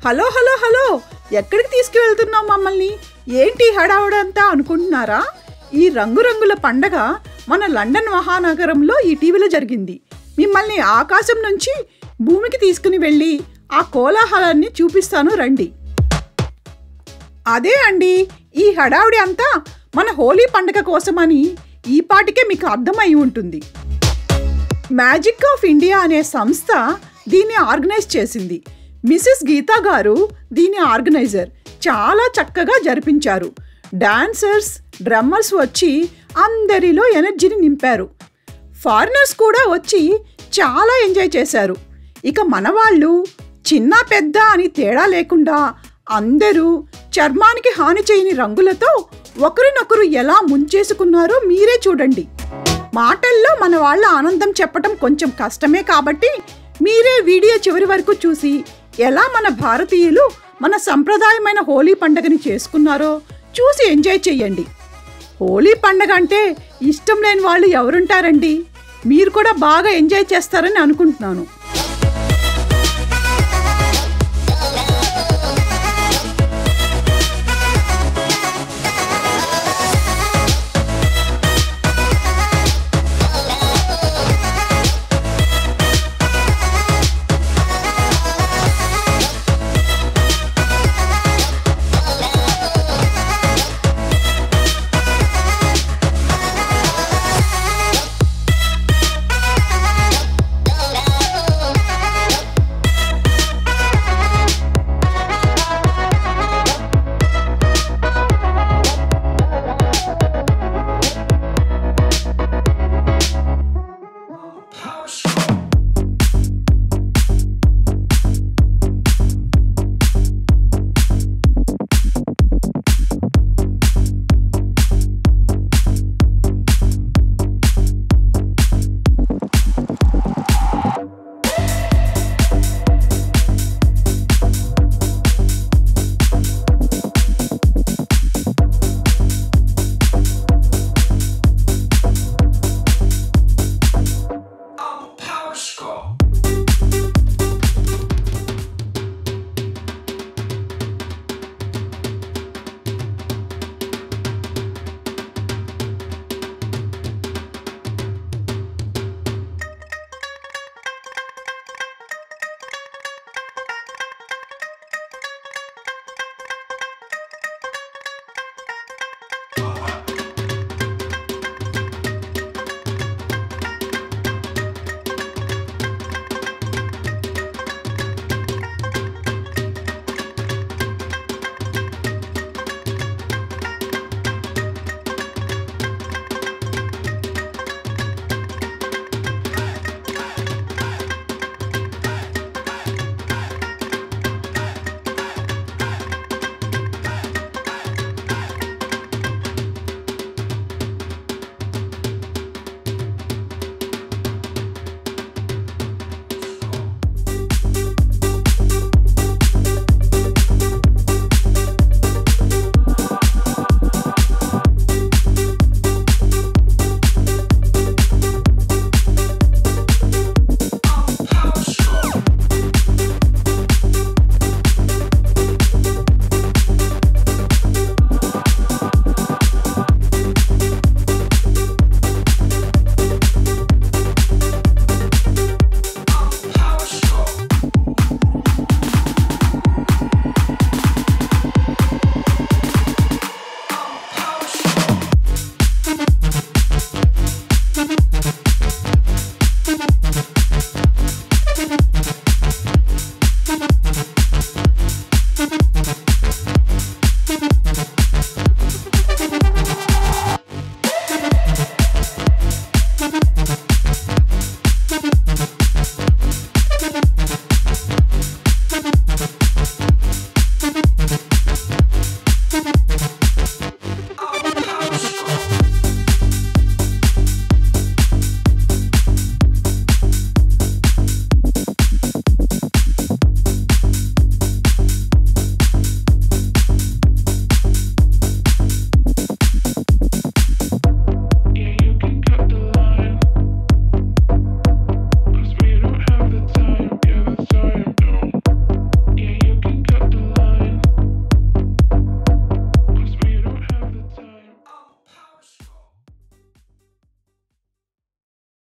hello hello hello ఎక్కడికి తీసుకువెళ్తున్నావు మమ్మల్ని ఏంటి హడావుడంతా అనుకుంటున్నారా ఈ రంగురంగుల పండగ మన లండన్ మహానగరంలో ఇటీవల జరిగింది మిమ్మల్ని ఆకాశం నుంచి భూమికి తీసుకుని వెళ్ళి ఆ కోలాహలాన్ని చూపిస్తాను రండి అదే అండి ఈ హడావుడి అంతా మన హోలీ పండగ కోసమని ఈ పాటికే మీకు అర్థమై ఉంటుంది మ్యాజిక్ ఆఫ్ ఇండియా అనే సంస్థ దీన్ని ఆర్గనైజ్ చేసింది మిసెస్ గీతా గారు దీని ఆర్గనైజర్ చాలా చక్కగా జరిపించారు డాన్సర్స్ డ్రమ్మర్స్ వచ్చి అందరిలో ఎనర్జీని నింపారు ఫారినర్స్ కూడా వచ్చి చాలా ఎంజాయ్ చేశారు ఇక మన వాళ్ళు చిన్న పెద్ద అని తేడా లేకుండా అందరూ చర్మానికి హాని చేయని రంగులతో ఒకరినొకరు ఎలా ముంచేసుకున్నారో మీరే చూడండి మాటల్లో మన వాళ్ళ ఆనందం చెప్పటం కొంచెం కష్టమే కాబట్టి మీరే వీడియో చివరి వరకు చూసి ఎలా మన భారతీయులు మన సంప్రదాయమైన హోలీ పండుగని చేసుకున్నారో చూసి ఎంజాయ్ చెయ్యండి హోలీ పండగ అంటే ఇష్టం లేని వాళ్ళు ఎవరుంటారండి మీరు కూడా బాగా ఎంజాయ్ చేస్తారని అనుకుంటున్నాను